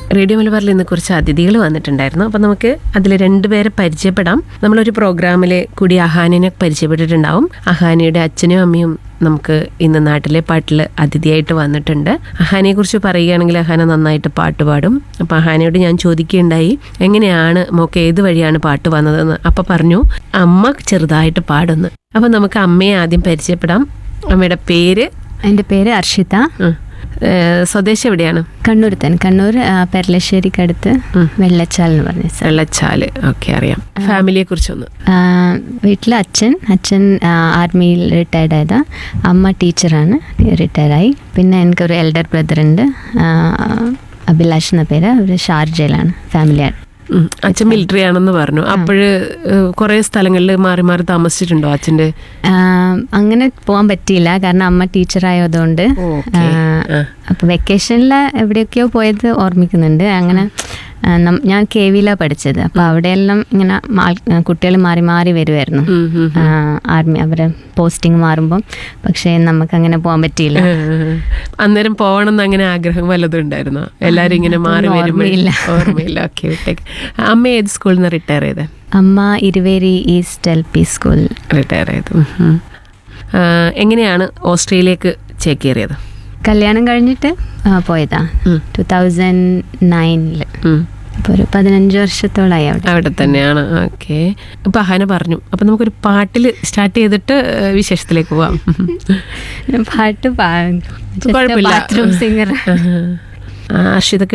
Radio മലബാറിൽ ഇന്ന് കുറച്ച് അതിഥികൾ വന്നിട്ടുണ്ടായിരുന്നു അപ്പം നമുക്ക് അതിൽ രണ്ടുപേരെ പരിചയപ്പെടാം നമ്മളൊരു പ്രോഗ്രാമിൽ കൂടി അഹാനിനെ പരിചയപ്പെട്ടിട്ടുണ്ടാവും അഹാനിയുടെ അച്ഛനും അമ്മയും നമുക്ക് ഇന്ന് നാട്ടിലെ പാട്ടിൽ അതിഥിയായിട്ട് വന്നിട്ടുണ്ട് അഹാനിയെ കുറിച്ച് പറയുകയാണെങ്കിൽ അഹാന നന്നായിട്ട് പാട്ട് പാടും അപ്പം അഹാനയോട് ഞാൻ ചോദിക്കുകയുണ്ടായി എങ്ങനെയാണ് മോക്ക് ഏത് വഴിയാണ് പാട്ട് വന്നതെന്ന് അപ്പം പറഞ്ഞു അമ്മ ചെറുതായിട്ട് പാടുന്നു അപ്പം നമുക്ക് അമ്മയെ ആദ്യം പരിചയപ്പെടാം അമ്മയുടെ പേര് എൻ്റെ പേര് അർഷിത ഉം. ഏഹ് സ്വദേശം എവിടെയാണ് കണ്ണൂർ തന്നെ കണ്ണൂർ ആ, പെരളശ്ശേരിക്കടുത്ത് വെള്ളച്ചാൽ എന്ന് പറഞ്ഞ സ്ഥലം വെള്ളച്ചാല് ഓക്കെ അറിയാം ഫാമിലിയെ കുറിച്ചൊന്ന് വീട്ടിൽ അച്ഛൻ അച്ഛൻ ആ, ആർമിയിൽ റിട്ടയർഡ് ആയതാ അമ്മ ടീച്ചറാണ് റിട്ടയർഡായി പിന്നെ എനിക്കൊരു എൽഡർ ബ്രദർ ഉണ്ട് ആ, അഭിലാഷ് എന്ന പേര് അവർ ഷാർജയിലാണ് ഫാമിലി ഉം. അച്ഛൻ മിലിറ്ററി ആണെന്ന് പറഞ്ഞു അപ്പോഴ് കുറെ സ്ഥലങ്ങളിൽ മാറി മാറി താമസിച്ചിട്ടുണ്ടോ അച്ഛൻ്റെ അങ്ങനെ പോകാൻ പറ്റിയില്ല കാരണം അമ്മ ടീച്ചറായതുകൊണ്ട് ഓക്കെ ആ. അപ്പോൾ വെക്കേഷനിൽ എവിടെയൊക്കെയോ പോയത് ഓർമ്മിക്കുന്നുണ്ട് അങ്ങനെ ആ, നം- ഞാൻ കെ വിയിലാണ് പഠിച്ചത് അപ്പോൾ അവിടെയെല്ലാം ഇങ്ങനെ കുട്ടികൾ മാറി മാറി വരുമായിരുന്നു ഉം, ഉം. ആർമി അവരെ പോസ്റ്റിംഗ് മാറുമ്പം പക്ഷേ നമുക്ക് അങ്ങനെ പോകാൻ പറ്റിയില്ല ഏഹ്. അന്നേരം പോകണം എന്ന് അങ്ങനെ ആഗ്രഹം വല്ലതും ഉണ്ടായിരുന്നോ എല്ലാരും ഇങ്ങനെ മാറി അതൊന്നും വരുമ്പോൾ ഓർമ്മയില്ല. ഓർമ്മയില്ല ഓക്കെ വിട്ടേക്ക് അമ്മ ഏത് സ്കൂളിൽ നിന്ന് റിട്ടയർ ചെയ്തേ അമ്മ Iruveri east L P school retire ചെയ്തു ഉം, ഉം. ആ, എങ്ങനെയാണ് ഓസ്ട്രേലിയക്ക് ചേക്കേറിയത് കല്യാണം കഴിഞ്ഞിട്ട് ആ, പോയതാ ഉം. ടു തൗസൻഡ് നയനിൽ ഉം. അപ്പോൾ ഒരു പതിനഞ്ച് വർഷത്തോളമായി അവിടെ അവിടെ തന്നെയാണ് ഓക്കെ ഇപ്പൊ അഹാന പറഞ്ഞു അപ്പൊ നമുക്കൊരു പാട്ടിൽ സ്റ്റാർട്ട് ചെയ്തിട്ട് ഏഹ്, വിശേഷത്തിലേക്ക് പോവാം പാട്ട് കുഴപ്പമില്ല ബാത്റൂം സിംഗർ അർഷിതൊക്കെ